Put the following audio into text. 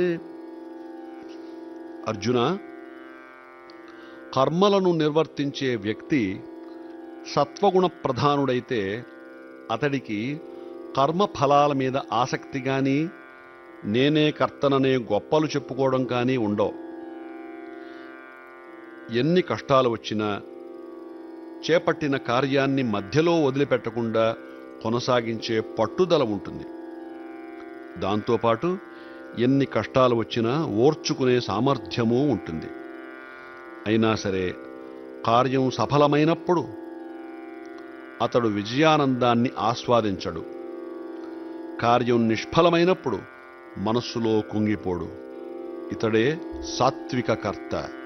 అర్జున కర్మలను నిర్వర్తించే వ్యక్తి సత్వగుణ ప్రధానుడైతే అతడికి కర్మ ఫలాల మీద ఆసక్తి కానీ నేనే కర్తననే గొప్పలు చెప్పుకోవడం కానీ ఉండవు ఎన్ని కష్టాలు వచ్చినా చేపట్టిన కార్యాన్ని మధ్యలో వదిలిపెట్టకుండా కొనసాగించే పట్టుదల ఉంటుంది దాంతోపాటు ఎన్ని కష్టాలు వచ్చినా ఓర్చుకునే సామర్థ్యమూ ఉంటుంది అయినా సరే కార్యం సఫలమైనప్పుడు అతడు విజయానందాన్ని ఆస్వాదించడు కార్యం నిష్ఫలమైనప్పుడు మనస్సులో కుంగిపోడు ఇతడే సాత్విక కర్త